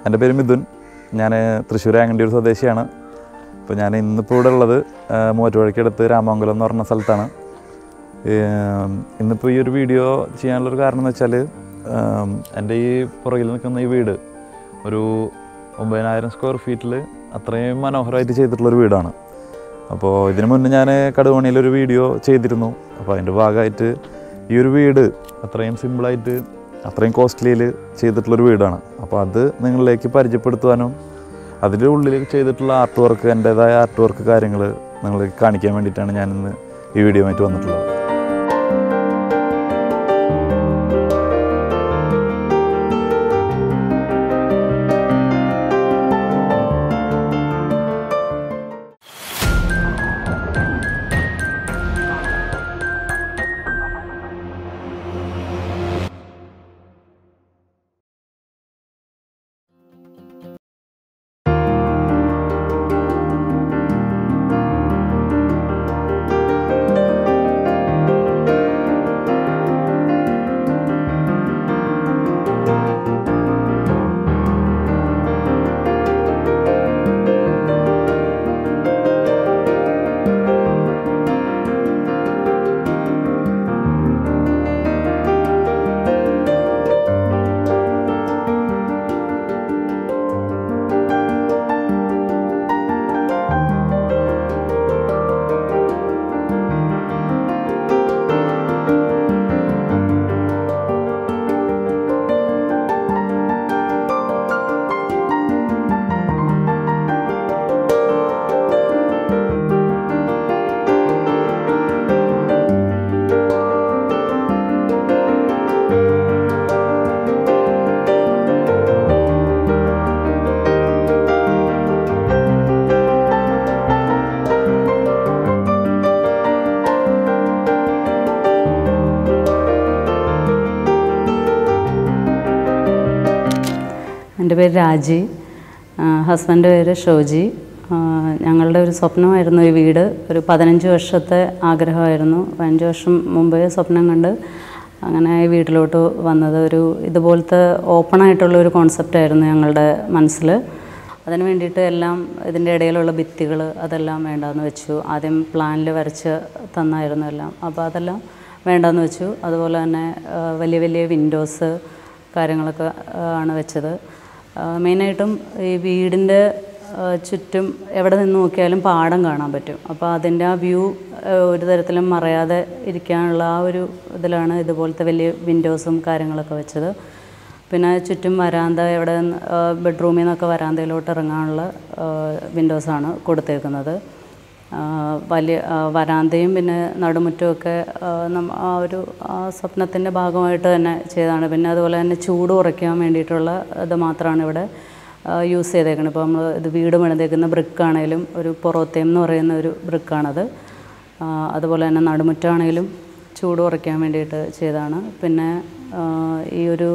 എൻ്റെ പേര് മിഥുൻ ഞാൻ തൃശ്ശൂർ ആങ്ങണ്ടിയൂർ സ്വദേശിയാണ് അപ്പോൾ ഞാൻ ഇന്നിപ്പോൾ ഇവിടെ ഉള്ളത് ആ, മൂവാറ്റുപുഴയ്ക്കടുത്ത് രാമമംഗലം എന്ന് പറഞ്ഞ സ്ഥലത്താണ് ഏം, ഇന്നിപ്പോൾ ഈ ഒരു വീഡിയോ ചെയ്യാനുള്ളൊരു കാരണം എന്ന് വെച്ചാൽ ആം, എൻ്റെ ഈ പുറകിൽ നിൽക്കുന്ന ഈ വീട് ഒരു ഒമ്പതിനായിരം സ്ക്വയർ ഫീറ്റിൽ അത്രയും മനോഹരമായിട്ട് ചെയ്തിട്ടുള്ളൊരു വീടാണ് അപ്പോൾ ഇതിനു മുന്നേ ഞാൻ കടുവണിയിലൊരു വീഡിയോ ചെയ്തിരുന്നു അപ്പോൾ അതിൻ്റെ ഭാഗമായിട്ട് ഈ ഒരു വീട് അത്രയും സിമ്പിളായിട്ട് അത്രയും കോസ്റ്റ്ലിയിൽ ചെയ്തിട്ടുള്ളൊരു വീടാണ് അപ്പോൾ അത് നിങ്ങളിലേക്ക് പരിചയപ്പെടുത്തുവാനും അതിൻ്റെ ഉള്ളിൽ ചെയ്തിട്ടുള്ള ആർട്ട് വർക്ക് എൻ്റേതായ ആർട്ട് വർക്ക് കാര്യങ്ങൾ നിങ്ങളിലേക്ക് കാണിക്കാൻ വേണ്ടിയിട്ടാണ് ഞാനിന്ന് ഈ വീഡിയോ ആയിട്ട് വന്നിട്ടുള്ളത് എൻ്റെ പേര് രാജി ഹസ്ബൻ്റെ പേര് ഷോജി ആ, ഞങ്ങളുടെ ഒരു സ്വപ്നമായിരുന്നു ഈ വീട് ഒരു പതിനഞ്ച് വർഷത്തെ ആഗ്രഹമായിരുന്നു പതിനഞ്ച് വർഷം മുമ്പേ സ്വപ്നം കണ്ട് അങ്ങനെ ഈ വീട്ടിലോട്ട് വന്നത് ഒരു ഇതുപോലത്തെ ഓപ്പണായിട്ടുള്ള ഒരു കോൺസെപ്റ്റായിരുന്നു ഞങ്ങളുടെ മനസ്സിൽ അതിന് വേണ്ടിയിട്ട് എല്ലാം ഇതിൻ്റെ ഇടയിലുള്ള ഭിത്തികൾ അതെല്ലാം വേണ്ടാന്ന് വെച്ചു ആദ്യം പ്ലാനിൽ വരച്ച് തന്നായിരുന്നു എല്ലാം അപ്പോൾ അതെല്ലാം വേണ്ടാന്ന് വെച്ചു അതുപോലെ തന്നെ ആ, വലിയ വലിയ വിൻഡോസ് കാര്യങ്ങളൊക്കെ ആ, ആണ് വെച്ചത് ആ, മെയിനായിട്ടും ഈ വീടിൻ്റെ ആ, ചുറ്റും എവിടെ നിന്ന് നോക്കിയാലും പാടം കാണാൻ പറ്റും അപ്പോൾ അതിൻ്റെ ആ വ്യൂ ഒരു തരത്തിലും മറയാതെ ഇരിക്കാനുള്ള ആ ഒരു ഇതിലാണ് ഇതുപോലത്തെ വലിയ വിൻഡോസും കാര്യങ്ങളൊക്കെ വെച്ചത് പിന്നെ ചുറ്റും വരാന്ത എവിടെ ബെഡ്റൂമിൽ നിന്നൊക്കെ വരാന്തയിലോട്ട് ഇറങ്ങാനുള്ള വിൻഡോസാണ് കൊടുത്തേക്കുന്നത് ആ, വലിയ ആ, വരാന്തയും പിന്നെ നടുമുറ്റമൊക്കെ ആ, നമ്മ- ആ ഒരു ആ സ്വപ്നത്തിൻ്റെ ഭാഗമായിട്ട് തന്നെ ചെയ്തതാണ് പിന്നെ അതുപോലെ തന്നെ ചൂട് കുറയ്ക്കാൻ വേണ്ടിയിട്ടുള്ള ഇത് മാത്രമാണ് ഇവിടെ യൂസ് ചെയ്തേക്കുന്നത് ഇപ്പോൾ നമ്മൾ ഇത് വീട് പണിതേക്കുന്ന ബ്രിക്കാണേലും ഒരു പൊറോത്തേം എന്ന് പറയുന്ന ഒരു ബ്രിക്കാണത് ആ, അതുപോലെ തന്നെ നടുമുറ്റാണേലും ചൂട് കുറയ്ക്കാൻ വേണ്ടിയിട്ട് ചെയ്തതാണ് പിന്നെ ആ, ഈ ഒരു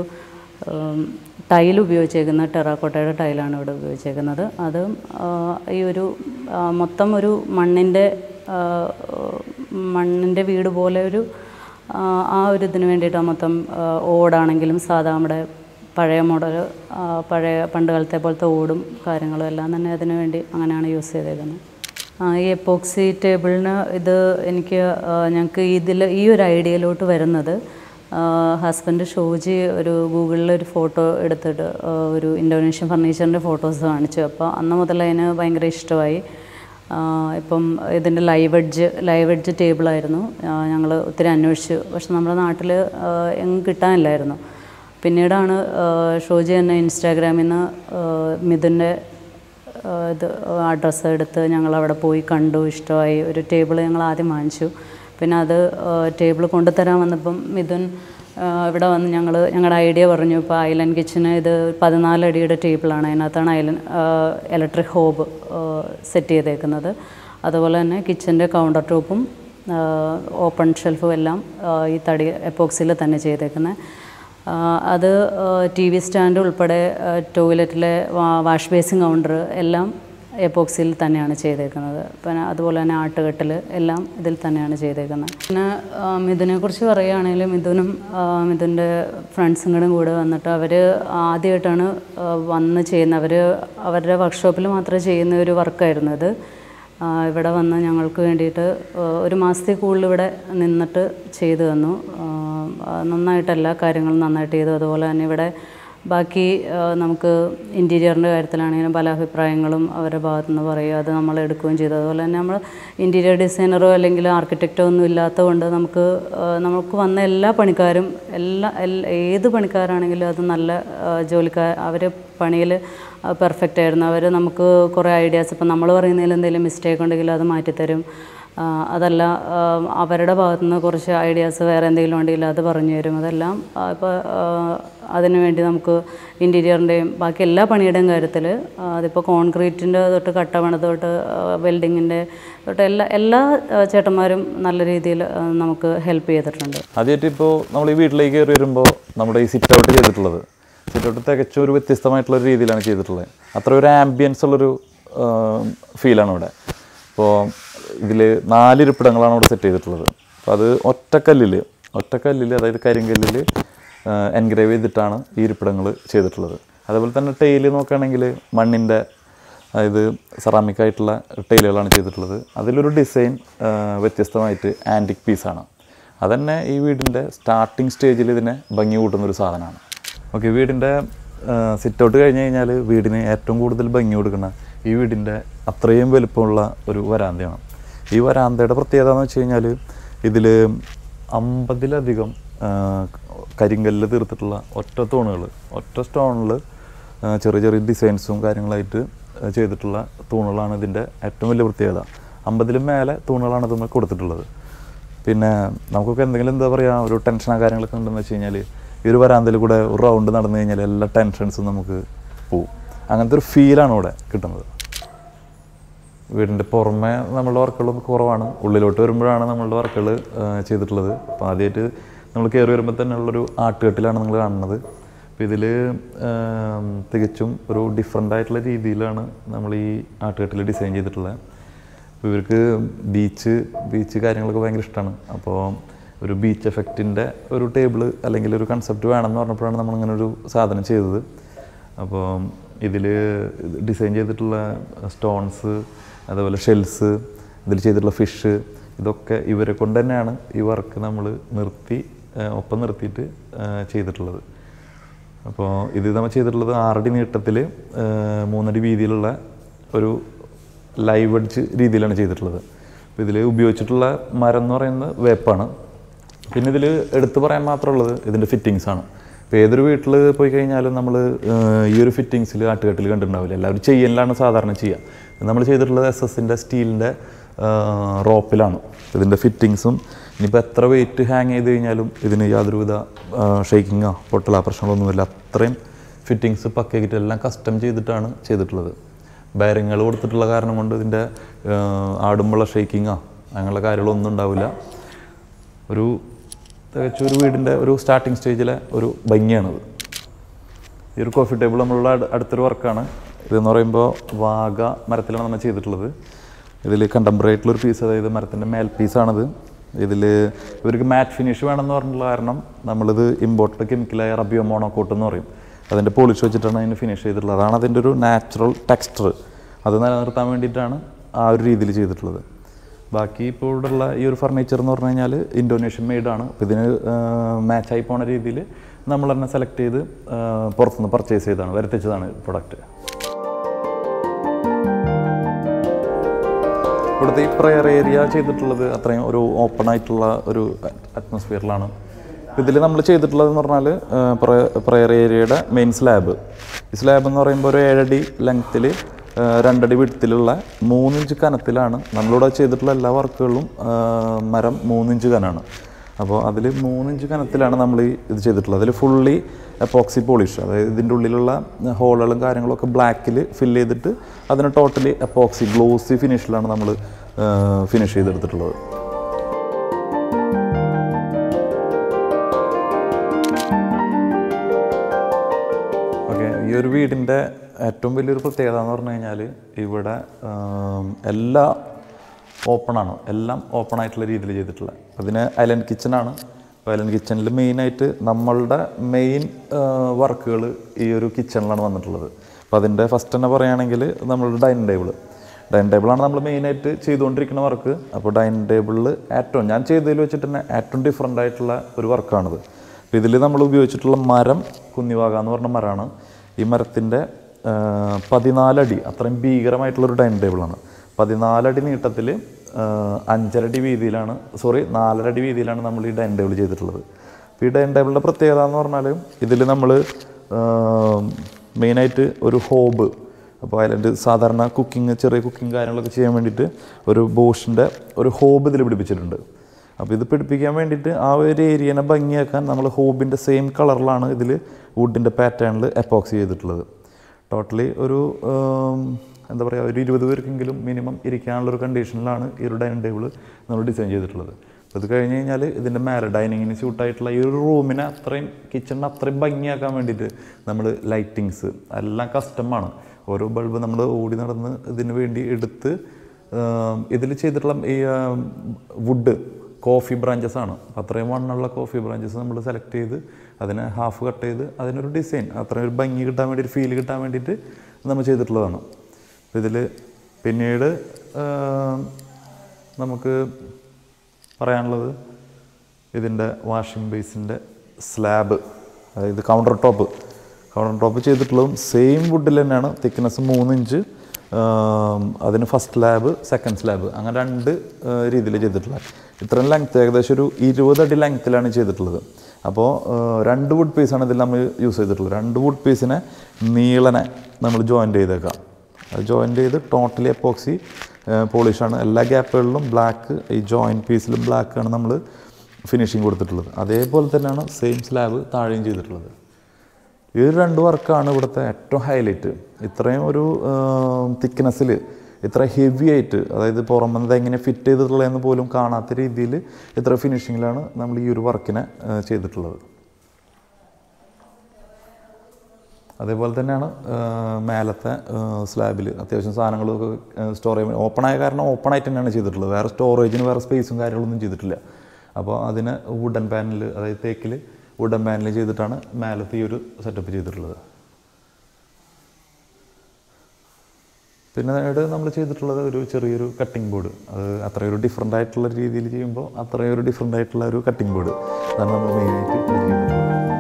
ഉം, ടൈൽ ഉപയോഗിച്ചേക്കുന്ന ടെറാക്കോട്ടയുടെ ടൈലാണ് ഇവിടെ ഉപയോഗിച്ചേക്കുന്നത് അത് ആ, ഈ ഒരു ആ, മൊത്തം ഒരു മണ്ണിൻ്റെ ആ, മണ്ണിൻ്റെ വീട് പോലെ ഒരു ആ, ആ ഒരു ഇതിന് വേണ്ടിയിട്ടാണ് മൊത്തം ആ, ഓടാണെങ്കിലും സാധാ നമ്മുടെ പഴയ മോഡൽ പഴയ പണ്ട് കാലത്തെ പോലത്തെ ഓടും കാര്യങ്ങളും എല്ലാം തന്നെ അതിന് വേണ്ടി അങ്ങനെയാണ് യൂസ് ചെയ്തേക്കുന്നത് ആ, ഈ എപ്പോക്സി ടേബിളിന് ഇത് എനിക്ക് ആ, ഞങ്ങൾക്ക് ഇതിൽ ഈ ഒരു ഐഡിയയിലോട്ട് വരുന്നത് ഹസ്ബൻഡ് ഷോജി ഒരു ഗൂഗിളിൽ ഒരു ഫോട്ടോ എടുത്തിട്ട് ആ, ഒരു ഇന്തോനേഷ്യൻ ഫർണിച്ചറിൻ്റെ ഫോട്ടോസ് കാണിച്ചു അപ്പോൾ അന്ന് മുതൽ അതിന് ഭയങ്കര ഇഷ്ടമായി ആ, ഇപ്പം ഇതിൻ്റെ ലൈവ് എഡ്ജ് ലൈവ് എഡ്ജ് ടേബിളായിരുന്നു ഞങ്ങൾ ഒത്തിരി അന്വേഷിച്ചു പക്ഷെ നമ്മുടെ നാട്ടിൽ എങ്ങും കിട്ടാനില്ലായിരുന്നു പിന്നീടാണ് ആ, ഷോജി തന്നെ ഇൻസ്റ്റാഗ്രാമിൽ നിന്ന് മിഥുൻ്റെ ആ, ഇത് അഡ്രസ്സ് എടുത്ത് ഞങ്ങൾ അവിടെ പോയി കണ്ടു ഇഷ്ടമായി ഒരു ടേബിൾ ഞങ്ങൾ ആദ്യം വാങ്ങിച്ചു പിന്നെ അത് ടേബിൾ കൊണ്ടുതരാൻ വന്നപ്പം മിഥുൻ ആ, ഇവിടെ വന്ന് ഞങ്ങൾ ഞങ്ങളുടെ ഐഡിയ പറഞ്ഞു ഇപ്പോൾ ഐലൻഡ് കിച്ചന് ഇത് പതിനാല് അടിയുടെ ടേബിളാണ് അതിനകത്താണ് ഐലൻഡ് ഇലക്ട്രിക് ഹോബ് സെറ്റ് ചെയ്തേക്കുന്നത് അതുപോലെ തന്നെ കിച്ചൻ്റെ കൗണ്ടർ ടോപ്പും ഓപ്പൺ ഷെൽഫും എല്ലാം ആ, ഈ തടി എപ്പോക്സിൽ തന്നെ ചെയ്തേക്കുന്നത് ആ, അത് ടി വി സ്റ്റാൻഡ് ഉൾപ്പെടെ ടോയ്ലറ്റിലെ വാഷ് ബേസിൻ കൗണ്ടർ എല്ലാം എപ്പോക്സിയിൽ തന്നെയാണ് ചെയ്തേക്കുന്നത് പിന്നെ അതുപോലെ തന്നെ ആട്ടുകെട്ടിൽ എല്ലാം ഇതിൽ തന്നെയാണ് ചെയ്തേക്കുന്നത് പിന്നെ ആ, മിഥുനെക്കുറിച്ച് പറയുകയാണെങ്കിൽ മിഥുനും ആ, മിഥുൻ്റെ ഫ്രണ്ട്സും കൂടെ കൂടെ വന്നിട്ട് അവർ ആദ്യമായിട്ടാണ് ആ, വന്ന് ചെയ്യുന്നത് അവർ അവരുടെ വർക്ക്ഷോപ്പിൽ മാത്രം ചെയ്യുന്ന ഒരു വർക്കായിരുന്നു ഇത് ആ, ഇവിടെ വന്ന് ഞങ്ങൾക്ക് വേണ്ടിയിട്ട് ആ, ഒരു മാസത്തിൽ കൂടുതൽ ഇവിടെ നിന്നിട്ട് ചെയ്തു തന്നു ആ, ആ, നന്നായിട്ട് എല്ലാ കാര്യങ്ങളും നന്നായിട്ട് ചെയ്തു അതുപോലെ തന്നെ ഇവിടെ ബാക്കി ആ, നമുക്ക് ഇൻറ്റീരിയറിൻ്റെ കാര്യത്തിലാണെങ്കിലും പല അഭിപ്രായങ്ങളും അവരുടെ ഭാഗത്തു നിന്ന് പറയുക അത് നമ്മൾ എടുക്കുകയും ചെയ്തു അതുപോലെ തന്നെ നമ്മൾ ഇൻറ്റീരിയർ ഡിസൈനറോ അല്ലെങ്കിൽ ആർക്കിടെക്റ്റോ ഒന്നും ഇല്ലാത്തതുകൊണ്ട് നമുക്ക് ആ, നമുക്ക് വന്ന എല്ലാ പണിക്കാരും എല്ലാ എൽ- ഏത് പണിക്കാരാണെങ്കിലും അത് നല്ല ജോലിക്കാർ അവർ പണിയിൽ പെർഫെക്റ്റ് ആയിരുന്നു അവർ നമുക്ക് കുറേ ഐഡിയാസ് ഇപ്പം നമ്മൾ പറയുന്നതിൽ എന്തെങ്കിലും മിസ്റ്റേക്ക് ഉണ്ടെങ്കിൽ അത് മാറ്റിത്തരും ആ, അതല്ല ആ, അവരുടെ ഭാഗത്തു നിന്ന് കുറച്ച് ഐഡിയാസ് വേറെ എന്തെങ്കിലും ഉണ്ടെങ്കിൽ അത് പറഞ്ഞു തരും അതെല്ലാം ഇപ്പോൾ അതിനു വേണ്ടി നമുക്ക് ഇൻറ്റീരിയറിൻ്റെയും ബാക്കി എല്ലാ പണിയുടെയും കാര്യത്തിൽ അതിപ്പോൾ കോൺക്രീറ്റിൻ്റെ തൊട്ട് കട്ടപണ തൊട്ട് വെൽഡിങ്ങിൻ്റെ തൊട്ട് എല്ലാ എല്ലാ ആ, ചേട്ടന്മാരും നല്ല രീതിയിൽ ആ, നമുക്ക് ഹെൽപ്പ് ചെയ്തിട്ടുണ്ട് ആദ്യമായിട്ട് ഇപ്പോൾ നമ്മൾ ഈ വീട്ടിലേക്ക് കയറി വരുമ്പോൾ നമ്മുടെ ഈ സിറ്റ് ഔട്ട് ചെയ്തിട്ടുള്ളത് സിറ്റ് ഔട്ട് തികച്ചും ഒരു വ്യത്യസ്തമായിട്ടുള്ള ഒരു രീതിയിലാണ് ചെയ്തിട്ടുള്ളത് അത്ര ഒരു ആംബിയൻസ് ഉള്ളൊരു ഫീലാണ് ഇവിടെ അപ്പോൾ ഇതിൽ നാലിരിപ്പിടങ്ങളാണ് ഇവിടെ സെറ്റ് ചെയ്തിട്ടുള്ളത് അപ്പോൾ അത് ഒറ്റക്കല്ലിൽ ഒറ്റക്കല്ലിൽ അതായത് കരിങ്കല്ലിൽ എൻഗ്രേവ് ചെയ്തിട്ടാണ് ഈ ഇരിപ്പിടങ്ങൾ ചെയ്തിട്ടുള്ളത് അതേപോലെ തന്നെ ടൈല് നോക്കുകയാണെങ്കിൽ മണ്ണിൻ്റെ അതായത് സെറാമിക് ആയിട്ടുള്ള ടൈലുകളാണ് ചെയ്തിട്ടുള്ളത് അതിലൊരു ഡിസൈൻ വ്യത്യസ്തമായിട്ട് ആൻറ്റിക് പീസാണ് അതന്നെ ഈ വീടിൻ്റെ സ്റ്റാർട്ടിങ് സ്റ്റേജിൽ ഇതിനെ ഭംഗി കൂട്ടുന്ന ഒരു സാധനമാണ് ഓക്കെ വീടിൻ്റെ സിറ്റ് ഔട്ട് കഴിഞ്ഞ് കഴിഞ്ഞാൽ വീടിന് ഏറ്റവും കൂടുതൽ ഭംഗി കൊടുക്കുന്ന ഈ വീടിൻ്റെ അത്രയും വലുപ്പമുള്ള ഒരു വരാന്തയാണ് ഈ വരാന്തയുടെ പ്രത്യേകത എന്ന് വെച്ച് കഴിഞ്ഞാൽ ഇതിൽ അമ്പതിലധികം കരിങ്കല്ല് തീർത്തിട്ടുള്ള ഒറ്റ തൂണുകൾ ഒറ്റ സ്റ്റോണിൽ ചെറിയ ചെറിയ ഡിസൈൻസും കാര്യങ്ങളായിട്ട് ആ, ചെയ്തിട്ടുള്ള തൂണുകളാണ് ഇതിൻ്റെ ഏറ്റവും വലിയ പ്രത്യേകത അമ്പതിലും മേലെ തൂണുകളാണ് ഇതിന്മേൽ കൊടുത്തിട്ടുള്ളത് പിന്നെ നമുക്കൊക്കെ എന്തെങ്കിലും എന്താ പറയുക ഒരു ടെൻഷനോ കാര്യങ്ങളൊക്കെ ഉണ്ടെന്ന് വെച്ച് കഴിഞ്ഞാൽ ഈ ഒരു വരാന്തയിൽ കൂടെ ഒരു റൗണ്ട് നടന്നു കഴിഞ്ഞാൽ എല്ലാ ടെൻഷൻസും നമുക്ക് പോവും അങ്ങനത്തെ ഒരു ഫീലാണ് ഇവിടെ കിട്ടുന്നത് വീടിൻ്റെ പുറമെ നമ്മളുടെ വർക്കുകളൊക്കെ കുറവാണ് ഉള്ളിലോട്ട് വരുമ്പോഴാണ് നമ്മളുടെ വർക്കുകൾ ചെയ്തിട്ടുള്ളത് അപ്പോൾ ആദ്യമായിട്ട് നമ്മൾ കയറി വരുമ്പോൾ തന്നെ ഉള്ളൊരു ആട്ടുകെട്ടിലാണ് നിങ്ങൾ കാണുന്നത് അപ്പോൾ ഇതിൽ തികച്ചും ഒരു ഡിഫറെൻ്റ് ആയിട്ടുള്ള രീതിയിലാണ് നമ്മൾ ഈ ആട്ടുകെട്ടിൽ ഡിസൈൻ ചെയ്തിട്ടുള്ളത് അപ്പോൾ ഇവർക്ക് ബീച്ച് ബീച്ച് കാര്യങ്ങളൊക്കെ ഭയങ്കര ഇഷ്ടമാണ് അപ്പോൾ ഒരു ബീച്ച് എഫക്റ്റിൻ്റെ ഒരു ടേബിൾ അല്ലെങ്കിൽ ഒരു കൺസെപ്റ്റ് വേണമെന്ന് പറഞ്ഞപ്പോഴാണ് നമ്മളിങ്ങനെ ഒരു സാധനം ചെയ്തത് അപ്പോൾ ഇതിൽ ഡിസൈൻ ചെയ്തിട്ടുള്ള സ്റ്റോൺസ് അതേപോലെ ഷെൽസ് ഇതിൽ ചെയ്തിട്ടുള്ള ഫിഷ് ഇതൊക്കെ ഇവരെ കൊണ്ട് തന്നെയാണ് ഈ വർക്ക് നമ്മൾ നിർത്തി ആ, ഒപ്പം നിർത്തിയിട്ട് ആ, ചെയ്തിട്ടുള്ളത് അപ്പോൾ ഇത് നമ്മൾ ചെയ്തിട്ടുള്ളത് ആറടി നീട്ടത്തിൽ മൂന്നടി വീതിയിലുള്ള ഒരു ലൈവ് അടിച്ച് രീതിയിലാണ് ചെയ്തിട്ടുള്ളത് അപ്പോൾ ഇതിൽ ഉപയോഗിച്ചിട്ടുള്ള മരം എന്ന് പറയുന്നത് വേപ്പാണ് പിന്നെ ഇതിൽ എടുത്തു പറയാൻ മാത്രമുള്ളത് ഇതിൻ്റെ ഫിറ്റിങ്സ് ആണ് ഇപ്പോൾ ഏതൊരു വീട്ടിൽ പോയി കഴിഞ്ഞാലും നമ്മൾ ഈ ഒരു ഫിറ്റിങ്സിൽ ആട്ടുകെട്ടിൽ കണ്ടിട്ടുണ്ടാവില്ല എല്ലാവരും ചെയ്യലിലാണ് സാധാരണ ചെയ്യുക നമ്മൾ ചെയ്തിട്ടുള്ളത് എസ് എസിൻ്റെ സ്റ്റീലിൻ്റെ റോപ്പിലാണ് ഇതിൻ്റെ ഫിറ്റിങ്സും ഇനിയിപ്പോൾ എത്ര വെയിറ്റ് ഹാങ് ചെയ്ത് കഴിഞ്ഞാലും ഇതിന് യാതൊരുവിധ ഷെയ്ക്കിങ്ങോ പൊട്ടലോ പ്രശ്നങ്ങളൊന്നുമില്ല അത്രയും ഫിറ്റിങ്സ് പക്കയായിട്ട് എല്ലാം കസ്റ്റം ചെയ്തിട്ടാണ് ചെയ്തിട്ടുള്ളത് ബയറിങ്ങൾ കൊടുത്തിട്ടുള്ള കാരണം കൊണ്ട് ഇതിൻ്റെ ആടുമ്പോഴുള്ള ഷെയ്ക്കിങ്ങോ അങ്ങനെയുള്ള കാര്യങ്ങളൊന്നും ഉണ്ടാവില്ല ഒരു തികച്ചും ഒരു വീടിൻ്റെ ഒരു സ്റ്റാർട്ടിങ് സ്റ്റേജിലെ ഒരു ഭംഗിയാണത് ഈ ഒരു കോഫി ടേബിൾ നമ്മളുടെ അടു- അടുത്തൊരു വർക്കാണ് ഇതെന്ന് പറയുമ്പോൾ വാഗ മരത്തിലാണ് നമ്മൾ ചെയ്തിട്ടുള്ളത് ഇതിൽ കണ്ടംപററി ആയിട്ടുള്ള ഒരു പീസ് അതായത് മരത്തിൻ്റെ മേൽ പീസാണിത് ഇതിൽ ഇവർക്ക് മാറ്റ് ഫിനിഷ് വേണമെന്ന് പറഞ്ഞുള്ള കാരണം നമ്മളിത് ഇമ്പോർട്ടഡ് കെമിക്കലായ റബിയോ മോണോക്കോട്ട് എന്ന് പറയും അതിൻ്റെ പോളിഷ് വെച്ചിട്ടാണ് അതിന് ഫിനിഷ് ചെയ്തിട്ടുള്ളത് അതാണ് അതിൻ്റെ ഒരു നാച്ചുറൽ ടെക്സ്ചർ അത് നിലനിർത്താൻ വേണ്ടിയിട്ടാണ് ആ ഒരു രീതിയിൽ ചെയ്തിട്ടുള്ളത് ബാക്കി ഇപ്പോൾ ഇവിടെയുള്ള ഈ ഒരു ഫർണിച്ചർ എന്ന് പറഞ്ഞു കഴിഞ്ഞാൽ ഇന്തോനേഷ്യൻ മെയ്ഡാണ് അപ്പോൾ ഇതിന് മാച്ചായി പോണ രീതിയിൽ നമ്മൾ തന്നെ സെലക്ട് ചെയ്ത് ആ, പുറത്തുനിന്ന് പർച്ചേസ് ചെയ്താണ് വരുത്തിച്ചതാണ് പ്രൊഡക്റ്റ് ഇവിടുത്തെ ഈ പ്രയർ ഏരിയ ചെയ്തിട്ടുള്ളത് അത്രയും ഒരു ഓപ്പൺ ആയിട്ടുള്ള ഒരു അറ്റ്മോസ്ഫിയറിലാണ് ഇതിൽ നമ്മൾ ചെയ്തിട്ടുള്ളത് എന്ന് പറഞ്ഞാൽ പ്രയർ ഏരിയയുടെ മെയിൻ സ്ലാബ് ഈ സ്ലാബ് എന്ന് പറയുമ്പോൾ ഒരു ഏഴടി ലെങ്ത്തിൽ രണ്ടടി വിടത്തിലുള്ള മൂന്നിഞ്ച് കനത്തിലാണ് നമ്മളിവിടെ ചെയ്തിട്ടുള്ള എല്ലാ വർക്കുകളിലും ആ, മരം മൂന്നിഞ്ച് കനാണ് അപ്പോൾ അതിൽ മൂന്നിഞ്ച് കനത്തിലാണ് നമ്മൾ ഈ ഇത് ചെയ്തിട്ടുള്ളത് അതിൽ ഫുള്ളി എപ്പോക്സി പോളിഷ് അതായത് ഇതിൻ്റെ ഉള്ളിലുള്ള ഹോളുകളും കാര്യങ്ങളൊക്കെ ബ്ലാക്കിൽ ഫില്ല് ചെയ്തിട്ട് അതിന് ടോട്ടലി എപ്പോക്സി ഗ്ലോസി ഫിനിഷിലാണ് നമ്മൾ ഫിനിഷ് ചെയ്തെടുത്തിട്ടുള്ളത് ഓക്കെ ഈ ഒരു വീടിൻ്റെ ഏറ്റവും വലിയൊരു പ്രത്യേകത എന്ന് പറഞ്ഞു കഴിഞ്ഞാൽ ഇവിടെ ആം, എല്ലാ ഓപ്പണാണ് എല്ലാം ഓപ്പൺ ആയിട്ടുള്ള രീതിയിൽ ചെയ്തിട്ടുള്ള അതിന് ഐലൻഡ് കിച്ചണാണ് അപ്പോൾ ഐലൻഡ് കിച്ചണിൽ മെയിനായിട്ട് നമ്മളുടെ മെയിൻ വർക്കുകൾ ഈ ഒരു കിച്ചണിലാണ് വന്നിട്ടുള്ളത് അപ്പോൾ അതിൻ്റെ ഫസ്റ്റ് തന്നെ പറയുകയാണെങ്കിൽ നമ്മളുടെ ഡൈനിങ് ടേബിൾ ഡൈനിങ് ടേബിളാണ് നമ്മൾ മെയിനായിട്ട് ചെയ്തുകൊണ്ടിരിക്കുന്ന വർക്ക് അപ്പോൾ ഡൈനിങ് ടേബിളിൽ ഏറ്റവും ഞാൻ ചെയ്തതിൽ വെച്ചിട്ട് തന്നെ ഏറ്റവും ഡിഫറെൻ്റ് ആയിട്ടുള്ള ഒരു വർക്കാണിത് അപ്പോൾ ഇതിൽ നമ്മൾ ഉപയോഗിച്ചിട്ടുള്ള മരം കുന്നിവാക എന്ന് പറഞ്ഞ മരമാണ് ഈ മരത്തിൻ്റെ പതിനാലടി അത്രയും ഭീകരമായിട്ടുള്ളൊരു ഡൈനിങ് ടേബിളാണ് പതിനാലടി നീട്ടത്തിൽ അഞ്ചരടി വീതിയിലാണ് സോറി നാലരടി വീതിയിലാണ് നമ്മൾ ഈ ഡൈനിങ് ടേബിൾ ചെയ്തിട്ടുള്ളത് അപ്പോൾ ഈ ഡൈനിങ് ടേബിളിൻ്റെ പ്രത്യേകത എന്ന് പറഞ്ഞാൽ ഇതിൽ നമ്മൾ മെയിനായിട്ട് ഒരു ഹോബ് അപ്പോൾ അതിൻ്റെ സാധാരണ കുക്കിംഗ് ചെറിയ കുക്കിംഗ് കാര്യങ്ങളൊക്കെ ചെയ്യാൻ വേണ്ടിയിട്ട് ഒരു ബോഷിൻ്റെ ഒരു ഹോബ് ഇതിൽ പിടിപ്പിച്ചിട്ടുണ്ട് അപ്പോൾ ഇത് പിടിപ്പിക്കാൻ വേണ്ടിയിട്ട് ആ ഒരു ഏരിയനെ ഭംഗിയാക്കാൻ നമ്മൾ ഹോബിൻ്റെ സെയിം കളറിലാണ് ഇതിൽ വുഡിൻ്റെ പാറ്റേണിൽ എപ്പോക്സി ചെയ്തിട്ടുള്ളത് ടോട്ടലി ഒരു ഉം, എന്താ പറയുക ഒരു ഇരുപത് പേർക്കെങ്കിലും മിനിമം ഇരിക്കാനുള്ള ഒരു കണ്ടീഷനിലാണ് ഈ ഒരു ഡൈനിങ് ടേബിൾ നമ്മൾ ഡിസൈൻ ചെയ്തിട്ടുള്ളത് അപ്പോൾ ഇത് കഴിഞ്ഞ് കഴിഞ്ഞാൽ ഇതിൻ്റെ മേലെ ഡൈനിങ്ങിന് സ്യൂട്ടായിട്ടുള്ള ഈ ഒരു റൂമിനെ അത്രയും കിച്ചണിനെ അത്രയും ഭംഗിയാക്കാൻ വേണ്ടിയിട്ട് നമ്മൾ ലൈറ്റിങ്സ് എല്ലാം കസ്റ്റമാണ് ഓരോ ബൾബ് നമ്മൾ ഓടി നടന്ന് ഇതിന് വേണ്ടി എടുത്ത് ഇതിൽ ചെയ്തിട്ടുള്ള ഈ വുഡ് കോഫി ബ്രാഞ്ചസ് ആണ് അപ്പോൾ അത്രയും വണ്ണുള്ള കോഫി ബ്രാഞ്ചസ് നമ്മൾ സെലക്ട് ചെയ്ത് അതിനെ ഹാഫ് കട്ട് ചെയ്ത് അതിനൊരു ഡിസൈൻ അത്രയും ഒരു ഭംഗി കിട്ടാൻ വേണ്ടി ഒരു ഫീൽ കിട്ടാൻ വേണ്ടിയിട്ട് നമ്മൾ ചെയ്തിട്ടുള്ളതാണ് അപ്പോൾ ഇതിൽ പിന്നീട് ആ, നമുക്ക് പറയാനുള്ളത് ഇതിൻ്റെ വാഷിംഗ് ബേസിൻ്റെ സ്ലാബ് അതായത് കൗണ്ടർ ടോപ്പ് കൗണ്ടർ ടോപ്പ് ചെയ്തിട്ടുള്ളതും സെയിം വുഡിൽ തന്നെയാണ് തിക്നെസ് മൂന്ന് ഇഞ്ച് അതിന് ഫസ്റ്റ് സ്ലാബ് സെക്കൻഡ് സ്ലാബ് അങ്ങനെ രണ്ട് രീതിയിൽ ചെയ്തിട്ടുള്ളത് ഇത്രയും ലെങ്ത്ത് ഏകദേശം ഒരു ഇരുപത് അടി ലെങ്ത്തിലാണ് ചെയ്തിട്ടുള്ളത് അപ്പോൾ രണ്ട് വുഡ് പീസാണ് ഇതിൽ നമ്മൾ യൂസ് ചെയ്തിട്ടുള്ളത് രണ്ട് വുഡ് പീസിനെ നീളനെ നമ്മൾ ജോയിൻ്റ് ചെയ്തേക്കാം അത് ജോയിൻ്റ് ചെയ്ത് ടോട്ടലി എപ്പോക്സി പോളിഷാണ് എല്ലാ ഗ്യാപ്പുകളിലും ബ്ലാക്ക് ഈ ജോയിൻറ്റ് പീസിലും ബ്ലാക്കാണ് നമ്മൾ ഫിനിഷിങ് കൊടുത്തിട്ടുള്ളത് അതേപോലെ തന്നെയാണ് സെയിം സ്ലാബ് താഴെയും ചെയ്തിട്ടുള്ളത് ഈ ഒരു രണ്ട് വർക്കാണ് ഇവിടുത്തെ ഏറ്റവും ഹൈലൈറ്റ് ഇത്രയും ഒരു തിക്നെസ്സിൽ ഇത്ര ഹെവി ആയിട്ട് അതായത് പുറമത് എങ്ങനെ ഫിറ്റ് ചെയ്തിട്ടുള്ളതെന്ന് പോലും കാണാത്ത രീതിയിൽ ഇത്ര ഫിനിഷിങ്ങിലാണ് നമ്മൾ ഈ ഒരു വർക്കിനെ ആ, ചെയ്തിട്ടുള്ളത് അതേപോലെ തന്നെയാണ് ആ, മേലത്തെ സ്ലാബിൽ അത്യാവശ്യം സാധനങ്ങളൊക്കെ സ്റ്റോർ ചെയ്യാൻ ഓപ്പൺ ആയ കാരണം ഓപ്പൺ ആയിട്ട് തന്നെയാണ് ചെയ്തിട്ടുള്ളത് വേറെ സ്റ്റോറേജിന് വേറെ സ്പേസും കാര്യങ്ങളൊന്നും ചെയ്തിട്ടില്ല അപ്പോൾ അതിന് വുഡൻ പാനൽ അതായത് തേക്കിൽ വുഡൻ പാനൽ ചെയ്തിട്ടാണ് മേലത്തെ ഈ ഒരു സെറ്റപ്പ് ചെയ്തിട്ടുള്ളത് പിന്നെ പിന്നീട് നമ്മൾ ചെയ്തിട്ടുള്ളത് ഒരു ചെറിയൊരു കട്ടിംഗ് ബോർഡ് അത് അത്രയൊരു ഡിഫറെൻ്റ് ആയിട്ടുള്ള രീതിയിൽ ചെയ്യുമ്പോൾ അത്രയൊരു ഡിഫറെൻ്റ് ആയിട്ടുള്ള ഒരു കട്ടിംഗ് ബോർഡ് അതാണ് നമ്മൾ മെയിനായിട്ട് ചെയ്തിട്ടുള്ളത്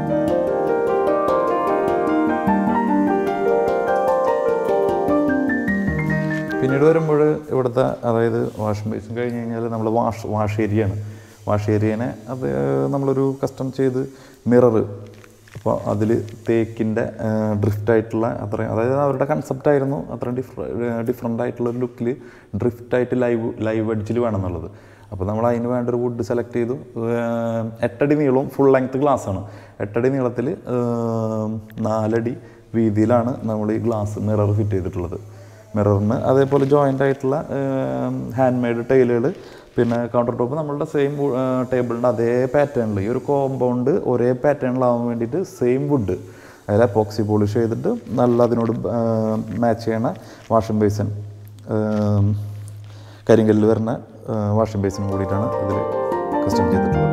പിന്നീട് വരുമ്പോൾ ഇവിടുത്തെ അതായത് വാഷിംഗ് ബേസിൻ കഴിഞ്ഞ് കഴിഞ്ഞാൽ നമ്മൾ വാഷ് വാഷ് ഏരിയയാണ് വാഷ് ഏരിയനെ അത് നമ്മളൊരു കസ്റ്റം ചെയ്ത് മിറർ അപ്പോൾ അതിൽ തേക്കിൻ്റെ ഡ്രിഫ്റ്റ് ആയിട്ടുള്ള അത്രയും അതായത് അവരുടെ കൺസെപ്റ്റ് ആയിരുന്നു അത്രയും ഡിഫറ ഡിഫറെൻ്റ് ആയിട്ടുള്ള ഒരു ലുക്കിൽ ഡ്രിഫ്റ്റ് ആയിട്ട് ലൈവ് ലൈവ് എഡ്ജിൽ വേണം എന്നുള്ളത് അപ്പോൾ നമ്മൾ അതിന് വേണ്ട ഒരു വുഡ് സെലക്ട് ചെയ്തു ഏർ എട്ടടി നീളവും ഫുൾ ലെങ്ത് ഗ്ലാസ് ആണ് എട്ടടി നീളത്തിൽ നാലടി വീതിയിലാണ് നമ്മൾ ഈ ഗ്ലാസ് മിറർ ഫിറ്റ് ചെയ്തിട്ടുള്ളത് മിററിന് അതേപോലെ ജോയിൻ്റ് ആയിട്ടുള്ള ഹാൻഡ് മെയ്ഡ് ടൈലുകൾ പിന്നെ കൗണ്ടർ ടോപ്പ് നമ്മളുടെ സെയിം ടേബിളിൻ്റെ അതേ പാറ്റേണിൽ ഈ ഒരു കോമ്പൗണ്ട് ഒരേ പാറ്റേണിലാവാൻ വേണ്ടിയിട്ട് സെയിം വുഡ് അതിൽ എപ്പോക്സി പോളിഷ് ചെയ്തിട്ട് നല്ല അതിനോട് മാച്ച് ചെയ്യണ വാഷിംഗ് ബേസിൻ കരിങ്കല്ലിൽ വരുന്ന വാഷിംഗ് ബേസിനും കൂടിയിട്ടാണ് ഇതിൽ കസ്റ്റം ചെയ്തിട്ടുള്ളത്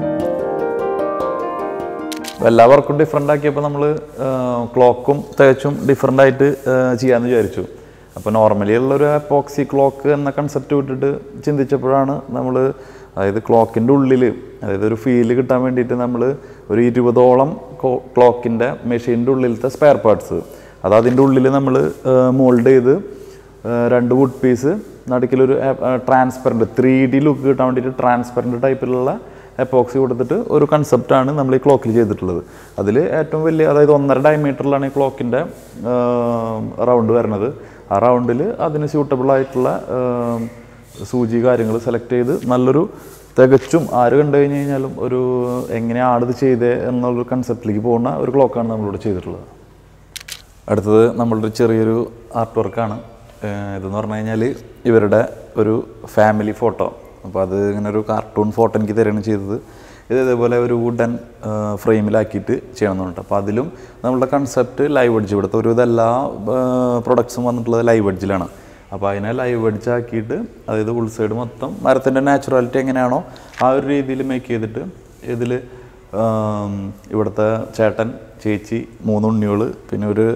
അപ്പോൾ എല്ലാ വർക്കും ഡിഫറെൻ്റ് ആക്കിയപ്പോൾ നമ്മൾ ക്ലോക്കും തികച്ചും ഡിഫറെൻ്റ് ആയിട്ട് ചെയ്യാമെന്ന് വിചാരിച്ചു അപ്പോൾ നോർമലി ഉള്ളൊരു അപ്പോക്സി ക്ലോക്ക് എന്ന കൺസെപ്റ്റ് വിട്ടിട്ട് ചിന്തിച്ചപ്പോഴാണ് നമ്മൾ അതായത് ക്ലോക്കിൻ്റെ ഉള്ളിൽ അതായത് ഒരു ഫീല് കിട്ടാൻ വേണ്ടിയിട്ട് നമ്മൾ ഒരു ഇരുപതോളം ക്ലോക്കിൻ്റെ മെഷീൻ്റെ ഉള്ളിലത്തെ സ്പെയർ പാർട്സ് അത് അതിൻ്റെ ഉള്ളിൽ നമ്മൾ മോൾഡ് ചെയ്ത് ഏഹ് രണ്ട് വുഡ് പീസ് നടുക്കിലൊരു ട്രാൻസ്പെറൻറ്റ് ത്രീ ഡി ലുക്ക് കിട്ടാൻ വേണ്ടിയിട്ട് ട്രാൻസ്പെറൻറ്റ് ടൈപ്പിലുള്ള എപ്പോക്സി കൊടുത്തിട്ട് ഒരു കൺസെപ്റ്റാണ് നമ്മൾ ഈ ക്ലോക്കിൽ ചെയ്തിട്ടുള്ളത് അതിൽ ഏറ്റവും വലിയ അതായത് ഒന്നര ഡയമീറ്ററിലാണ് ഈ ക്ലോക്കിൻ്റെ റൗണ്ട് വരുന്നത് ആ റൗണ്ടിൽ അതിന് സ്യൂട്ടബിൾ ആയിട്ടുള്ള ഏഹ്, സൂചി കാര്യങ്ങൾ സെലക്ട് ചെയ്ത് നല്ലൊരു തികച്ചും ആര് കണ്ടു കഴിഞ്ഞ് കഴിഞ്ഞാലും ഒരു എങ്ങനെയാണ് ഇത് ചെയ്തേ എന്നുള്ളൊരു കൺസെപ്റ്റിലേക്ക് പോകുന്ന ഒരു ക്ലോക്കാണ് നമ്മളിവിടെ ചെയ്തിട്ടുള്ളത് അടുത്തത് നമ്മളുടെ ചെറിയൊരു ആർട്ട് വർക്കാണ് ഇതെന്ന് പറഞ്ഞു കഴിഞ്ഞാൽ ഇവരുടെ ഒരു ഫാമിലി ഫോട്ടോ അപ്പോൾ അത് ഇങ്ങനെ ഒരു കാർട്ടൂൺ ഫോട്ടോ എനിക്ക് തരുകയാണ് ചെയ്തത് ഇത് ഇതേപോലെ ഒരു വുഡൻ ഫ്രെയിമിലാക്കിയിട്ട് ചെയ്യണമെന്നുണ്ട് അപ്പോൾ അതിലും നമ്മളുടെ കൺസെപ്റ്റ് ലൈവ് എഡ്ജ് ഇവിടുത്തെ ഒരു ഇതെല്ലാ പ്രൊഡക്ട്സും വന്നിട്ടുള്ളത് ലൈവ് എഡ്ജിലാണ് അപ്പോൾ അതിനെ ലൈവ് എഡ്ജ് ആക്കിയിട്ട് അതായത് ഉൾ സൈഡ് മൊത്തം മരത്തിൻ്റെ നാച്ചുറാലിറ്റി എങ്ങനെയാണോ ആ ഒരു രീതിയിൽ മേക്ക് ചെയ്തിട്ട് ഇതിൽ ഇവിടുത്തെ ചേട്ടൻ ചേച്ചി മൂന്ന് ഉണ്ണികൾ പിന്നെ ഒരു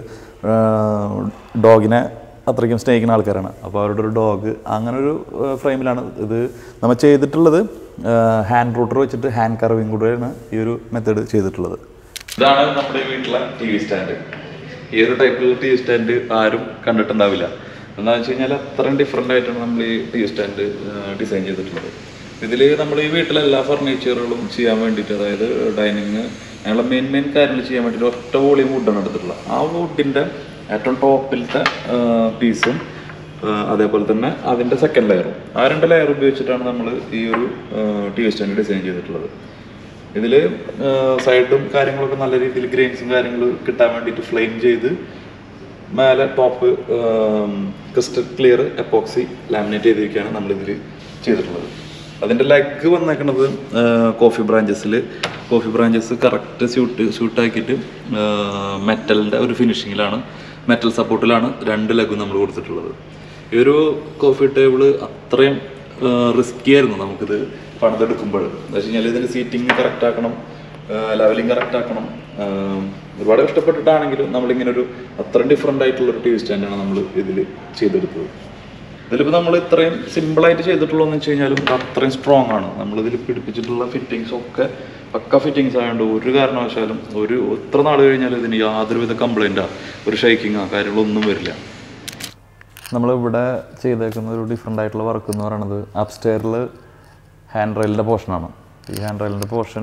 ഡോഗിനെ അത്രയ്ക്കും സ്നേഹിക്കുന്ന ആൾക്കാരാണ് അപ്പോൾ അവരുടെ ഒരു ഡോഗ് അങ്ങനെ ഒരു ഫ്രെയിമിലാണ് ഇത് നമ്മൾ ചെയ്തിട്ടുള്ളത് ഹാൻഡ് റൂട്ടർ വെച്ചിട്ട് ഹാൻഡ് കർവിങ് കൂടെയാണ് ഈ ഒരു മെത്തേഡ് ചെയ്തിട്ടുള്ളത് ഇതാണ് നമ്മുടെ വീട്ടിലെ ടി വി സ്റ്റാൻഡ് ഈ ഒരു ടൈപ്പിലുള്ള ടി വി സ്റ്റാൻഡ് ആരും കണ്ടിട്ടുണ്ടാവില്ല എന്താണെന്ന് വെച്ച് കഴിഞ്ഞാൽ അത്രയും ഡിഫറെൻ്റ് ആയിട്ടാണ് നമ്മൾ ഈ ടി വി സ്റ്റാൻഡ് ഡിസൈൻ ചെയ്തിട്ടുള്ളത് ഇതിൽ നമ്മൾ ഈ വീട്ടിലെ എല്ലാ ഫർണിച്ചറുകളും ചെയ്യാൻ വേണ്ടിയിട്ട് അതായത് ഡൈനിങ് ഞങ്ങളുടെ മെയിൻ മെയിൻ കാര്യങ്ങൾ ചെയ്യാൻ വേണ്ടിയിട്ട് ഒറ്റ വോളിയം വുഡാണ് എടുത്തിട്ടുള്ളത് ആ വുഡിൻ്റെ ഏറ്റവും ടോപ്പിലത്തെ പീസും അതേപോലെ തന്നെ അതിൻ്റെ സെക്കൻഡ് ലെയറും ആ രണ്ട് ലെയർ ഉപയോഗിച്ചിട്ടാണ് നമ്മൾ ഈ ഒരു ടി വി സ്റ്റാൻഡ് ഡിസൈൻ ചെയ്തിട്ടുള്ളത് ഇതിൽ സൈഡും കാര്യങ്ങളൊക്കെ നല്ല രീതിയിൽ ഗ്രെയിൻസും കാര്യങ്ങൾ കിട്ടാൻ വേണ്ടിയിട്ട് ഫ്ലെയിം ചെയ്ത് മേലെ top crystal clear epoxy laminate ചെയ്തിരിക്കുകയാണ് നമ്മളിതിൽ ചെയ്തിട്ടുള്ളത് അതിൻ്റെ ലെഗ് വന്നേക്കുന്നത് കോഫി ബ്രാഞ്ചസിൽ കോഫി ബ്രാഞ്ചസ് കറക്റ്റ് സ്യൂട്ട് സ്യൂട്ടാക്കിയിട്ട് മെറ്റലിൻ്റെ ഒരു ഫിനിഷിങ്ങിലാണ് മെറ്റൽ സപ്പോർട്ടിലാണ് രണ്ട് ലെഗും നമ്മൾ കൊടുത്തിട്ടുള്ളത് ഈ ഒരു കോഫി ടേബിൾ അത്രയും റിസ്ക്കി ആയിരുന്നു നമുക്കിത് പണിതെടുക്കുമ്പോൾ എന്താ വെച്ച് കഴിഞ്ഞാൽ ഇതിൻ്റെ സീറ്റിംഗ് കറക്റ്റ് ആക്കണം ലെവലിംഗ് കറക്റ്റ് ആക്കണം ആഹ് ഒരുപാട് കഷ്ടപ്പെട്ടിട്ടാണെങ്കിലും നമ്മളിങ്ങനെ ഒരു അത്രയും ഡിഫറെൻ്റ് ആയിട്ടുള്ള ഒരു ടി വി സ്റ്റാൻഡാണ് നമ്മൾ ഇതിൽ ചെയ്തെടുത്തത് ഇതിലിപ്പോൾ നമ്മൾ ഇത്രയും സിമ്പിളായിട്ട് ചെയ്തിട്ടുള്ളതെന്ന് വെച്ച് കഴിഞ്ഞാലും ഇത് അത്രയും സ്ട്രോങ് ആണ് നമ്മളിതിൽ പിടിപ്പിച്ചിട്ടുള്ള ഫിറ്റിങ്സ് ഒക്കെ പക്ക ഫിറ്റിങ്സ് ആയതുകൊണ്ട് ഒരു കാരണവശാലും ഒരു എത്ര നാൾ കഴിഞ്ഞാലും ഇതിന് യാതൊരുവിധ കംപ്ലൈൻറ്റാ ഒരു ഷേക്കിങ്ങോ കാര്യങ്ങളൊന്നും വരില്ല നമ്മളിവിടെ ചെയ്തേക്കുന്ന ഒരു ഡിഫറെൻ്റ് ആയിട്ടുള്ള വർക്ക് എന്ന് പറയുന്നത് അപ്സ്റ്റെയറിൽ ഹാൻഡ് റെയിലിൻ്റെ പോർഷനാണ് ഈ ഹാൻഡ് റെയിലിൻ്റെ പോർഷൻ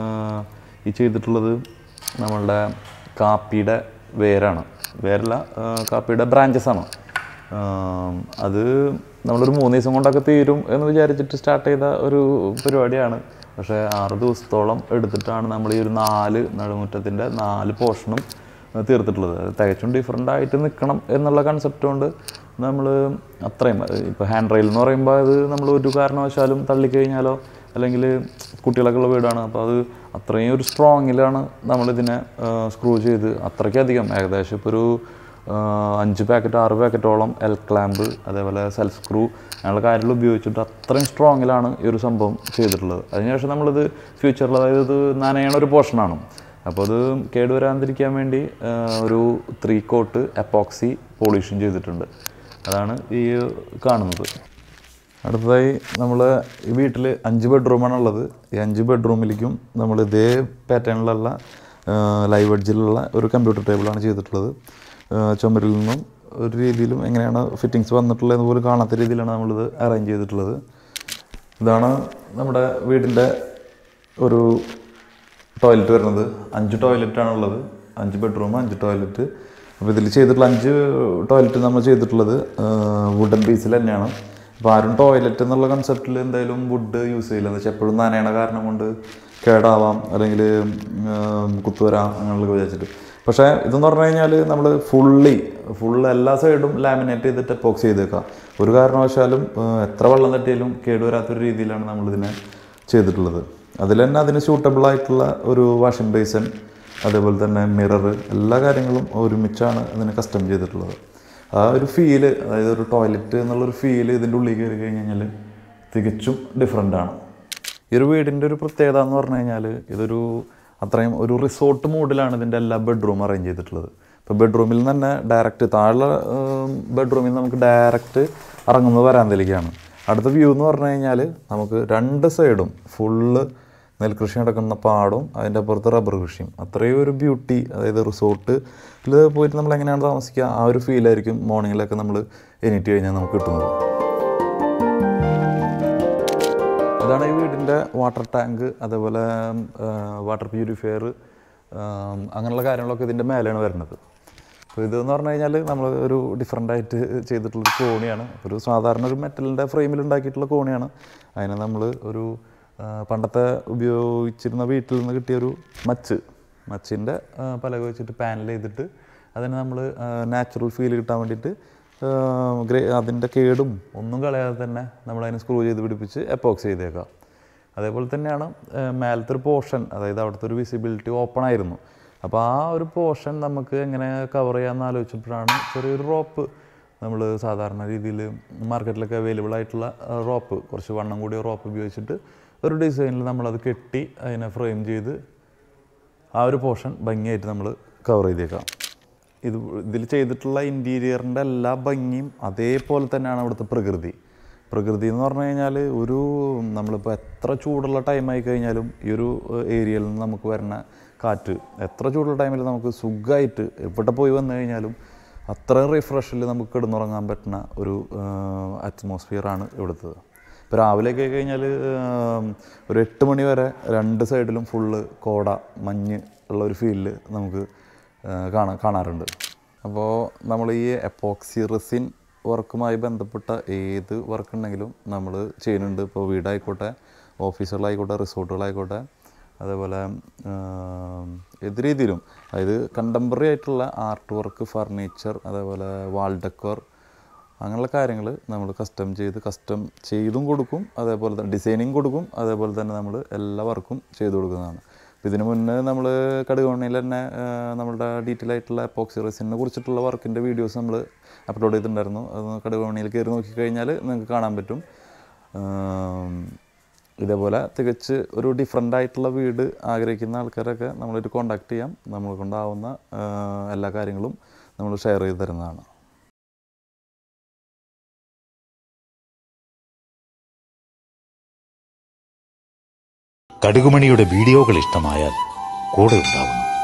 ഈ ചെയ്തിട്ടുള്ളത് നമ്മളുടെ കാപ്പിയുടെ വേരാണ് വേരല്ല ആ, കാപ്പിയുടെ ബ്രാഞ്ചസ് ആണ് ആം, അത് നമ്മളൊരു മൂന്ന് ദിവസം കൊണ്ടൊക്കെ തീരും എന്ന് വിചാരിച്ചിട്ട് സ്റ്റാർട്ട് ചെയ്ത ഒരു പരിപാടിയാണ് പക്ഷേ ആറ് ദിവസത്തോളം എടുത്തിട്ടാണ് നമ്മൾ ഈ ഒരു നാല് നടുമുറ്റത്തിൻ്റെ നാല് പോർഷനും തീർത്തിട്ടുള്ളത് അത് തികച്ചും ഡിഫറെൻ്റ് ആയിട്ട് നിൽക്കണം എന്നുള്ള കൺസെപ്റ്റ് കൊണ്ട് നമ്മൾ അത്രയും ഇപ്പോൾ ഹാൻഡ് റെയിൽ എന്ന് പറയുമ്പോൾ അത് നമ്മൾ ഒരു കാരണവശാലും തള്ളിക്കഴിഞ്ഞാലോ അല്ലെങ്കിൽ കുട്ടികളൊക്കെ ഉള്ള വീടാണ് അപ്പോൾ അത് അത്രയും ഒരു സ്ട്രോങ്ങിലാണ് നമ്മളിതിനെ സ്ക്രൂ ചെയ്ത് അത്രയ്ക്കധികം ഏകദേശം ഇപ്പോൾ ഒരു ആ, അഞ്ച് പാക്കറ്റ് ആറ് പാക്കറ്റോളം എൽ ക്ലാമ്പ് അതേപോലെ സെൽഫ് സ്ക്രൂ അങ്ങനെയുള്ള കാര്യങ്ങൾ ഉപയോഗിച്ചിട്ട് അത്രയും സ്ട്രോങ്ങിലാണ് ഈ ഒരു സംഭവം ചെയ്തിട്ടുള്ളത് അതിനുശേഷം നമ്മളിത് ഫ്യൂച്ചറിൽ അതായത് ഇത് നനയണ ഒരു പോർഷനാണ് അപ്പോൾ അത് കേടുവരാതിരിക്കാൻ വേണ്ടി ആ, ഒരു ത്രീ കോട്ട് എപ്പോക്സി പോളിഷും ചെയ്തിട്ടുണ്ട് അതാണ് ഈ കാണുന്നത് അടുത്തതായി നമ്മൾ ഈ വീട്ടിൽ അഞ്ച് ബെഡ്റൂമാണ് ഉള്ളത് ഈ അഞ്ച് ബെഡ്റൂമിലേക്കും നമ്മൾ ഇതേ പാറ്റേണിലുള്ള ലൈവ് എഡ്ജിലുള്ള ഒരു കമ്പ്യൂട്ടർ ടേബിളാണ് ചെയ്തിട്ടുള്ളത് ആ, ചുമരിൽ നിന്നും ഒരു രീതിയിലും എങ്ങനെയാണ് ഫിറ്റിങ്സ് വന്നിട്ടുള്ളത് പോലും കാണാത്ത രീതിയിലാണ് നമ്മളിത് അറേഞ്ച് ചെയ്തിട്ടുള്ളത് ഇതാണ് നമ്മുടെ വീടിൻ്റെ ഒരു ടോയ്ലറ്റ് വരുന്നത് അഞ്ച് ടോയ്ലറ്റാണ് ഉള്ളത് അഞ്ച് ബെഡ്റൂം അഞ്ച് ടോയ്ലറ്റ് അപ്പോൾ ഇതിൽ ചെയ്തിട്ടുള്ള അഞ്ച് ടോയ്ലറ്റ് നമ്മൾ ചെയ്തിട്ടുള്ളത് വുഡൻ പീസിൽ തന്നെയാണ് അപ്പോൾ ആരും ടോയ്ലറ്റ് എന്നുള്ള കൺസെപ്റ്റിൽ എന്തായാലും വുഡ് യൂസ് ചെയ്യില്ല എന്ന് വെച്ചാൽ എപ്പോഴും നനയണ കാരണം കൊണ്ട് കേടാവാം അല്ലെങ്കിൽ കുത്തുവരാം അങ്ങനെയുള്ള വിചാരിച്ചിട്ട് പക്ഷേ ഇതെന്ന് പറഞ്ഞു കഴിഞ്ഞാൽ നമ്മൾ ഫുള്ളി ഫുൾ എല്ലാ സൈഡും ലാമിനേറ്റ് ചെയ്തിട്ട് എപ്പോക്സ് ചെയ്തേക്കാം ഒരു കാരണവശാലും ആ, എത്ര വെള്ളം തട്ടിയാലും കേടുവരാത്തൊരു രീതിയിലാണ് നമ്മളിതിനെ ചെയ്തിട്ടുള്ളത് അതിൽ തന്നെ അതിന് സ്യൂട്ടബിൾ ആയിട്ടുള്ള ഒരു വാഷിംഗ് ബേസൺ അതേപോലെ തന്നെ മിറർ എല്ലാ കാര്യങ്ങളും ഒരുമിച്ചാണ് അതിന് കസ്റ്റം ചെയ്തിട്ടുള്ളത് ആ ഒരു ഫീല് അതായത് ഒരു ടോയ്ലറ്റ് എന്നുള്ളൊരു ഫീല് ഇതിൻ്റെ ഉള്ളിൽ കയറി കഴിഞ്ഞ് കഴിഞ്ഞാൽ തികച്ചും ഡിഫറെൻ്റ് ആണ് ഈ ഒരു വീടിൻ്റെ ഒരു പ്രത്യേകത എന്ന് പറഞ്ഞു കഴിഞ്ഞാൽ ഇതൊരു അത്രയും ഒരു റിസോർട്ട് മൂഡിലാണ് ഇതിൻ്റെ എല്ലാ ബെഡ്റൂം അറേഞ്ച് ചെയ്തിട്ടുള്ളത് ഇപ്പോൾ ബെഡ്റൂമിൽ നിന്ന് തന്നെ ഡയറക്റ്റ് താഴെ ബെഡ്റൂമിൽ നിന്ന് നമുക്ക് ഡയറക്റ്റ് ഇറങ്ങുന്നത് വരാന്തയിലേക്കാണ് അടുത്ത വ്യൂ എന്ന് പറഞ്ഞു കഴിഞ്ഞാൽ നമുക്ക് രണ്ട് സൈഡും ഫുള്ള് നെൽകൃഷി നടക്കുന്ന പാടവും അതിൻ്റെ അപ്പുറത്ത് റബ്ബർ കൃഷിയും അത്രയും ഒരു ബ്യൂട്ടി അതായത് റിസോർട്ടിൽ പോയിട്ട് നമ്മൾ എങ്ങനെയാണ് താമസിക്കുക ആ ഒരു ഫീലായിരിക്കും മോർണിംഗിലൊക്കെ നമ്മൾ എണീറ്റ് കഴിഞ്ഞാൽ നമുക്ക് കിട്ടുന്നത് ഇതാണ് ഈ വീടിൻ്റെ വാട്ടർ ടാങ്ക് അതേപോലെ വാട്ടർ പ്യൂരിഫയർ അങ്ങനെയുള്ള കാര്യങ്ങളൊക്കെ ഇതിൻ്റെ മേലെയാണ് വരുന്നത് അപ്പോൾ ഇതെന്ന് പറഞ്ഞു കഴിഞ്ഞാൽ നമ്മൾ ഒരു ഡിഫറെൻ്റ് ആയിട്ട് ചെയ്തിട്ടുള്ളൊരു കോണിയാണ് ഒരു സാധാരണ ഒരു മെറ്റലിൻ്റെ ഫ്രെയിമിൽ ഉണ്ടാക്കിയിട്ടുള്ള കോണിയാണ് അതിനെ നമ്മൾ ഒരു ആ, പണ്ടത്തെ ഉപയോഗിച്ചിരുന്ന വീട്ടിൽ നിന്ന് കിട്ടിയൊരു മച്ച് മച്ചിൻ്റെ പലക വെച്ചിട്ട് പാനൽ ചെയ്തിട്ട് അതിന് നമ്മൾ നാച്ചുറൽ ഫീൽ കിട്ടാൻ വേണ്ടിയിട്ട് ഗ്രേ അതിൻ്റെ കേടും ഒന്നും കളയാതെ തന്നെ നമ്മളതിനെ സ്ക്രൂ ചെയ്ത് പിടിപ്പിച്ച് എപ്പോക്സ് ചെയ്തേക്കാം അതേപോലെ തന്നെയാണ് ആ, മേലത്തെ ഒരു പോർഷൻ അതായത് അവിടുത്തെ ഒരു വിസിബിലിറ്റി ഓപ്പൺ ആയിരുന്നു അപ്പോൾ ആ ഒരു പോർഷൻ നമുക്ക് എങ്ങനെ കവർ ചെയ്യാമെന്ന് ആലോചിച്ചപ്പോഴാണ് ചെറിയൊരു റോപ്പ് നമ്മൾ സാധാരണ രീതിയിൽ മാർക്കറ്റിലൊക്കെ അവൈലബിൾ ആയിട്ടുള്ള റോപ്പ് കുറച്ച് വണ്ണം കൂടിയ റോപ്പ് ഉപയോഗിച്ചിട്ട് ഒരു ഡിസൈനിൽ നമ്മളത് കെട്ടി അതിനെ ഫ്രെയിം ചെയ്ത് ആ ഒരു പോർഷൻ ഭംഗിയായിട്ട് നമ്മൾ കവർ ചെയ്തേക്കാം ഇത് ഇതിൽ ചെയ്തിട്ടുള്ള ഇൻറ്റീരിയറിൻ്റെ എല്ലാ ഭംഗിയും അതേപോലെ തന്നെയാണ് അവിടുത്തെ പ്രകൃതി പ്രകൃതി എന്ന് പറഞ്ഞു കഴിഞ്ഞാൽ ഒരു നമ്മളിപ്പോൾ എത്ര ചൂടുള്ള ടൈമായി കഴിഞ്ഞാലും ഈ ഒരു ഏരിയയിൽ നിന്ന് നമുക്ക് വരുന്ന കാറ്റ് എത്ര ചൂടുള്ള ടൈമിൽ നമുക്ക് സുഖമായിട്ട് എവിടെ പോയി വന്നു കഴിഞ്ഞാലും അത്രയും റിഫ്രഷിൽ നമുക്ക് കിടന്നുറങ്ങാൻ പറ്റുന്ന ഒരു അറ്റ്മോസ്ഫിയറാണ് ഇവിടുത്തത് ഇപ്പോൾ രാവിലെയൊക്കെ ആയി കഴിഞ്ഞാൽ ഒരു എട്ട് മണി വരെ രണ്ട് സൈഡിലും ഫുള്ള് കോട മഞ്ഞ് ഉള്ള ഒരു ഫീലിൽ നമുക്ക് ആ, കാണാ കാണാറുണ്ട് അപ്പോൾ നമ്മൾ ഈ എപ്പോക്സി റെസിൻ വർക്കുമായി ബന്ധപ്പെട്ട ഏത് വർക്ക് ഉണ്ടെങ്കിലും നമ്മൾ ചെയ്യുന്നുണ്ട് ഇപ്പോൾ വീടായിക്കോട്ടെ ഓഫീസുകളായിക്കോട്ടെ റിസോർട്ടുകളായിക്കോട്ടെ അതേപോലെ ആ, ഏത് രീതിയിലും അതായത് കണ്ടംപററി ആയിട്ടുള്ള ആർട്ട് വർക്ക് ഫർണിച്ചർ അതേപോലെ വാൾ ഡെക്കോർ അങ്ങനെയുള്ള കാര്യങ്ങൾ നമ്മൾ കസ്റ്റം ചെയ്ത് കസ്റ്റം ചെയ്തും കൊടുക്കും അതേപോലെ തന്നെ ഡിസൈനിങ് കൊടുക്കും അതേപോലെ തന്നെ നമ്മൾ എല്ലാ വർക്കും ചെയ്തു കൊടുക്കുന്നതാണ് അപ്പോൾ ഇതിന് മുന്നേ നമ്മൾ കടുകവണ്ണിയിൽ തന്നെ ആ, നമ്മളുടെ ഡീറ്റെയിൽ ആയിട്ടുള്ള എപ്പോക്സി റെസിനെ കുറിച്ചിട്ടുള്ള വർക്കിൻ്റെ വീഡിയോസ് നമ്മൾ അപ്ലോഡ് ചെയ്തിട്ടുണ്ടായിരുന്നു അത് കടുകവണ്ണിയിൽ കയറി നോക്കിക്കഴിഞ്ഞാൽ നിങ്ങൾക്ക് കാണാൻ പറ്റും ആം, ഇതേപോലെ തികച്ച് ഒരു ഡിഫറെൻ്റ് ആയിട്ടുള്ള വീട് ആഗ്രഹിക്കുന്ന ആൾക്കാരൊക്കെ നമ്മളൊരു കോണ്ടാക്ട് ചെയ്യാം നമ്മളെ കൊണ്ടാവുന്ന ആ, എല്ലാ കാര്യങ്ങളും നമ്മൾ ഷെയർ ചെയ്ത് തരുന്നതാണ് കടുകുമണിയുടെ വീഡിയോകൾ ഇഷ്ടമായാൽ കൂടെ ഉണ്ടാവുന്നു